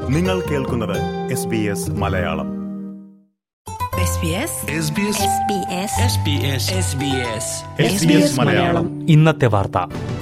നിങ്ങൾ കേൾക്കുന്നത് S B S Malayalam SBS Malayalam ഇന്നത്തെ വാർത്ത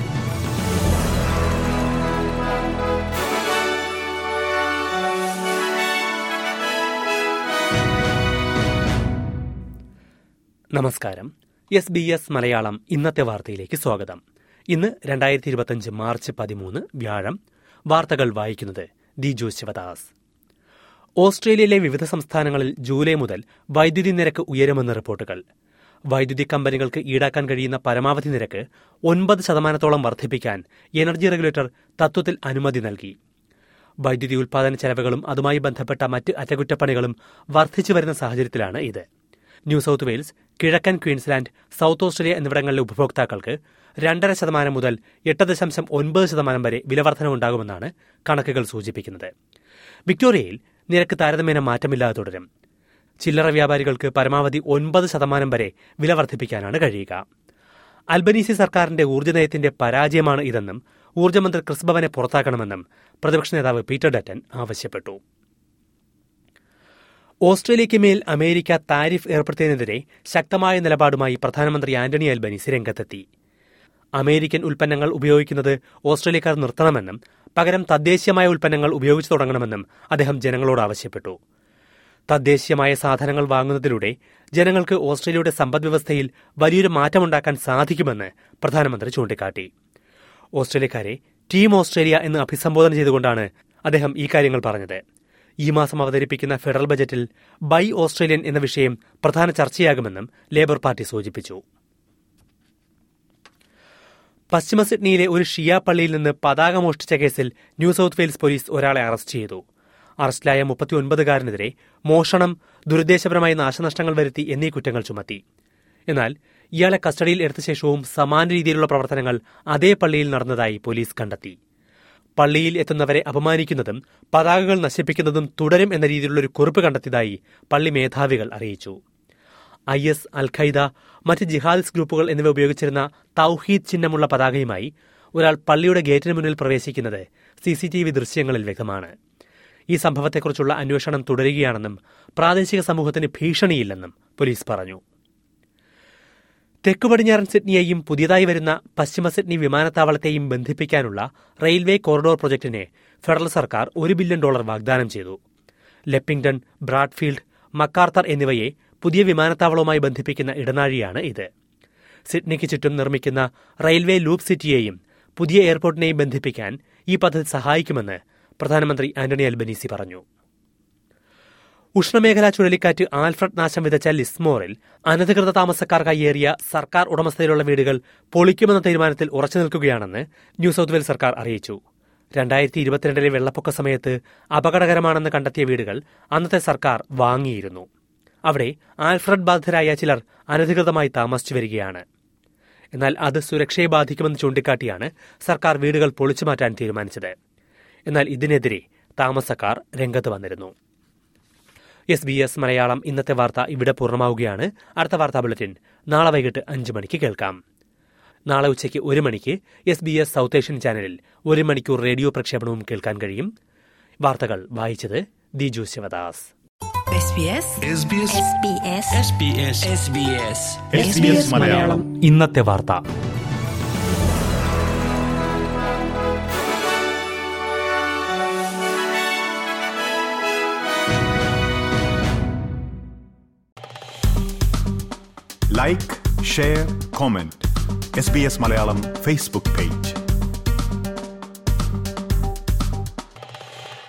നമസ്കാരം എസ് ബി എസ് മലയാളം ഇന്നത്തെ വാർത്തയിലേക്ക് സ്വാഗതം ഇന്ന് രണ്ടായിരത്തി ഇരുപത്തിയഞ്ച് മാർച്ച് പതിമൂന്ന് വ്യാഴം വാർത്തകൾ വായിക്കുന്നത് ദിജു ശിവദാസ് ഓസ്ട്രേലിയയിലെ വിവിധ സംസ്ഥാനങ്ങളിൽ ജൂലൈ മുതൽ വൈദ്യുതി നിരക്ക് ഉയരുമെന്ന് റിപ്പോർട്ടുകൾ വൈദ്യുതി കമ്പനികൾക്ക് ഈടാക്കാൻ കഴിയുന്ന പരമാവധി നിരക്ക് ഒൻപത് ശതമാനത്തോളം വർദ്ധിപ്പിക്കാൻ എനർജി റെഗുലേറ്റർ തത്വത്തിൽ അനുമതി നൽകി വൈദ്യുതി ഉൽപാദന ചെലവുകളും അതുമായി ബന്ധപ്പെട്ട മറ്റ് അറ്റകുറ്റപ്പണികളും വർദ്ധിച്ചു വരുന്ന സാഹചര്യത്തിലാണ് ഇത് ന്യൂ സൌത്ത് വെയിൽസ് കിഴക്കൻ ക്വീൻസ്ലാൻഡ് സൌത്ത് ഓസ്ട്രേലിയ എന്നിവിടങ്ങളിലെ ഉപഭോക്താക്കൾക്ക് രണ്ടര ശതമാനം മുതൽ എട്ട് ദശാംശം ഒൻപത് ശതമാനം വരെ വിലവർധനവുണ്ടാകുമെന്നാണ് കണക്കുകൾ സൂചിപ്പിക്കുന്നത് വിക്ടോറിയയിൽ നിരക്ക് താരതമ്യേന മാറ്റമില്ലാതെ തുടരും ചില്ലറ വ്യാപാരികൾക്ക് പരമാവധി ഒൻപത് ശതമാനം വരെ വില വർദ്ധിപ്പിക്കാനാണ് കഴിയുക അൽബനീസി സർക്കാരിന്റെ ഊർജ്ജ നയത്തിന്റെ പരാജയമാണ് ഇതെന്നും ഊർജ്ജമന്ത്രി ക്രിസ്ബവനെ പുറത്താക്കണമെന്നും പ്രതിപക്ഷ നേതാവ് പീറ്റർ ഡറ്റൻ ആവശ്യപ്പെട്ടു ഓസ്ട്രേലിയയ്ക്ക് മേൽ അമേരിക്ക താരിഫ് ഏർപ്പെടുത്തിയതിനെതിരെ ശക്തമായ നിലപാടുമായി പ്രധാനമന്ത്രി ആന്റണി അൽബനീസി രംഗത്തെത്തി അമേരിക്കൻ ഉൽപ്പന്നങ്ങൾ ഉപയോഗിക്കുന്നത് ഓസ്ട്രേലിയക്കാർ നിർത്തണമെന്നും പകരം തദ്ദേശീയമായ ഉൽപ്പന്നങ്ങൾ ഉപയോഗിച്ചു തുടങ്ങണമെന്നും അദ്ദേഹം ജനങ്ങളോട് ആവശ്യപ്പെട്ടു തദ്ദേശീയമായ സാധനങ്ങൾ വാങ്ങുന്നതിലൂടെ ജനങ്ങൾക്ക് ഓസ്ട്രേലിയയുടെ സമ്പദ്വ്യവസ്ഥയിൽ വലിയൊരു മാറ്റമുണ്ടാക്കാൻ സാധിക്കുമെന്ന് പ്രധാനമന്ത്രി ചൂണ്ടിക്കാട്ടി ഓസ്ട്രേലിയക്കാരെ ടീം ഓസ്ട്രേലിയ എന്ന് അഭിസംബോധന ചെയ്തുകൊണ്ടാണ് അദ്ദേഹം ഈ കാര്യങ്ങൾ പറഞ്ഞത് ഈ മാസം അവതരിപ്പിക്കുന്ന ഫെഡറൽ ബജറ്റിൽ ബൈ ഓസ്ട്രേലിയൻ എന്ന വിഷയം പ്രധാന ചർച്ചയാകുമെന്നും ലേബർ പാർട്ടി സൂചിപ്പിച്ചു പശ്ചിമ സിഡ്നിയിലെ ഒരു ഷിയ പള്ളിയിൽ നിന്ന് പതാക മോഷ്ടിച്ച കേസിൽ ന്യൂ സൌത്ത് വെയിൽസ് പോലീസ് ഒരാളെ അറസ്റ്റ് ചെയ്തു അറസ്റ്റിലായ മുപ്പത്തിയൊൻപതുകാരനെതിരെ മോഷണം ദുരുദ്ദേശപരമായ നാശനഷ്ടങ്ങൾ വരുത്തി എന്നീ കുറ്റങ്ങൾ ചുമത്തി എന്നാൽ ഇയാളെ കസ്റ്റഡിയിൽ എടുത്ത ശേഷവും സമാന രീതിയിലുള്ള പ്രവർത്തനങ്ങൾ അതേ പള്ളിയിൽ നടന്നതായി പോലീസ് കണ്ടെത്തി പള്ളിയിൽ എത്തുന്നവരെ അപമാനിക്കുന്നതും പതാകകൾ നശിപ്പിക്കുന്നതും തുടരും എന്ന രീതിയിലുള്ള ഒരു കുറിപ്പ് കണ്ടെത്തിയതായി പള്ളി മേധാവികൾ അറിയിച്ചു ഐ എസ് അൽ ഖൈദ മറ്റ് ജിഹാദിസ് ഗ്രൂപ്പുകൾ എന്നിവ ഉപയോഗിച്ചിരുന്ന തൌഹീദ് ചിഹ്നമുള്ള പതാകയുമായി ഒരാൾ പള്ളിയുടെ ഗേറ്റിന് മുന്നിൽ പ്രവേശിക്കുന്നത് സിസിടിവി ദൃശ്യങ്ങളിൽ വ്യക്തമാണ് ഈ സംഭവത്തെക്കുറിച്ചുള്ള അന്വേഷണം തുടരുകയാണെന്നും പ്രാദേശിക സമൂഹത്തിന് ഭീഷണിയില്ലെന്നും പോലീസ് പറഞ്ഞു തെക്കു പടിഞ്ഞാറൻ സിഡ്നിയെയും പുതിയതായി വരുന്ന പശ്ചിമ സിഡ്നി വിമാനത്താവളത്തെയും ബന്ധിപ്പിക്കാനുള്ള റെയിൽവേ കോറിഡോർ പ്രൊജക്ടിന് ഫെഡറൽ സർക്കാർ ഒരു ബില്യൺ ഡോളർ വാഗ്ദാനം ചെയ്തു ലെപ്പിംഗ്ടൺ ബ്രാഡ്ഫീൽഡ് മക്കാർത്തർ എന്നിവയെ പുതിയ വിമാനത്താവളവുമായി ബന്ധിപ്പിക്കുന്ന ഇടനാഴിയാണ് ഇത് സിഡ്നിക്ക് ചുറ്റും നിർമ്മിക്കുന്ന റെയിൽവേ ലൂപ്പ് സിറ്റിയെയും പുതിയ എയർപോർട്ടിനെയും ബന്ധിപ്പിക്കാൻ ഈ പദ്ധതി സഹായിക്കുമെന്ന് പ്രധാനമന്ത്രി ആന്റണി അൽബനീസി പറഞ്ഞു ഉഷ്ണമേഖലാ ചുഴലിക്കാറ്റ് ആൽഫ്രഡ് നാശം വിതച്ച ലിസ്മോറിൽ അനധികൃത താമസക്കാർക്കായി ഏറിയ സർക്കാർ ഉടമസ്ഥതയിലുള്ള വീടുകൾ പൊളിക്കുമെന്ന തീരുമാനത്തിൽ ഉറച്ചു നിൽക്കുകയാണെന്ന് ന്യൂ സൌത്ത് വെയിൽസ് സർക്കാർ അറിയിച്ചു രണ്ടായിരത്തി ഇരുപത്തിരണ്ടിലെ വെള്ളപ്പൊക്ക സമയത്ത് അപകടകരമാണെന്ന് കണ്ടെത്തിയ വീടുകൾ അന്നത്തെ സർക്കാർ വാങ്ങിയിരുന്നു അവിടെ ആൽഫ്രഡ് ബാധിതരായ ചിലർ അനധികൃതമായി താമസിച്ചു വരികയാണ് എന്നാൽ അത് സുരക്ഷയെ ബാധിക്കുമെന്ന് ചൂണ്ടിക്കാട്ടിയാണ് സർക്കാർ വീടുകൾ പൊളിച്ചു മാറ്റാൻ തീരുമാനിച്ചത് എന്നാൽ ഇതിനെതിരെ താമസക്കാർ രംഗത്ത് വന്നിരുന്നു എസ് ബി എസ് മലയാളം ഇന്നത്തെ വാർത്ത ഇവിടെ പൂർണ്ണമാവുകയാണ് അടുത്ത വാർത്താ ബുള്ളറ്റിൻ നാളെ വൈകിട്ട് അഞ്ച് മണിക്ക് കേൾക്കാം നാളെ ഉച്ചയ്ക്ക് ഒരു മണിക്ക് S B S South Asian ചാനലിൽ ഒരു മണിക്കൂർ റേഡിയോ പ്രക്ഷേപണവും കേൾക്കാൻ കഴിയും വാർത്തകൾ വായിച്ചത് ദിജു ശിവദാസ് SBS മലയാളം ഇന്നത്തെ വാർത്ത like share comment S B S Malayalam Facebook page